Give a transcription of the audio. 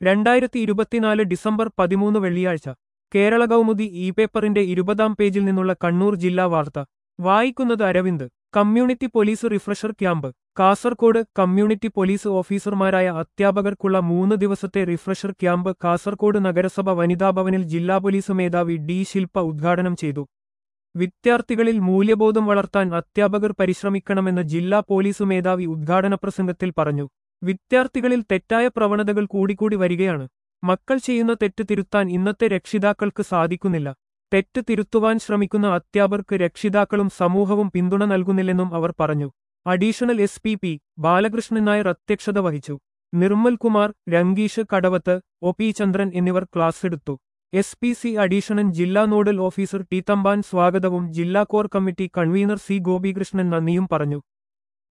രണ്ടായിരത്തി ഇരുപത്തിനാല് ഡിസംബർ പതിമൂന്ന് വെള്ളിയാഴ്ച കേരള കൗമുദി ഇ പേപ്പറിന്റെ ഇരുപതാം പേജിൽ നിന്നുള്ള കണ്ണൂർ ജില്ലാ വാർത്ത വായിക്കുന്നത് Aravind community police refresher camp Kasaragod community police ഓഫീസർമാരായ അധ്യാപകർക്കുള്ള മൂന്ന് ദിവസത്തെ റിഫ്രഷർ ക്യാമ്പ് കാസർകോട് നഗരസഭ വനിതാഭവനിൽ ജില്ലാ പോലീസ് മേധാവി ഡി ശില്പ ഉദ്ഘാടനം ചെയ്തു വിദ്യാർത്ഥികളിൽ മൂല്യബോധം വളർത്താൻ അധ്യാപകർ പരിശ്രമിക്കണമെന്ന് ജില്ലാ പോലീസ് മേധാവി ഉദ്ഘാടന പ്രസംഗത്തിൽ പറഞ്ഞു വിദ്യാർത്ഥികളിൽ തെറ്റായ പ്രവണതകൾ കൂടിക്കൂടി വരികയാണ് മക്കൾ ചെയ്യുന്ന തെറ്റ് തിരുത്താൻ ഇന്നത്തെ രക്ഷിതാക്കൾക്ക് സാധിക്കുന്നില്ല തെറ്റ് തിരുത്തുവാൻ ശ്രമിക്കുന്ന അധ്യാപകർക്ക് രക്ഷിതാക്കളും സമൂഹവും പിന്തുണ നൽകുന്നില്ലെന്നും അവർ പറഞ്ഞു additional S P P Balakrishnan Nair അധ്യക്ഷത വഹിച്ചു നിർമ്മൽ കുമാർ രംഗീഷ് കടവത്ത് ഒ പി ചന്ദ്രൻ എന്നിവർ ക്ലാസ് എടുത്തു എസ് പി സി അഡീഷണൽ ജില്ലാ നോഡൽ ഓഫീസർ ടി തമ്പാൻ സ്വാഗതവും ജില്ലാ core committee convener C Gopikrishnan നന്ദിയും പറഞ്ഞു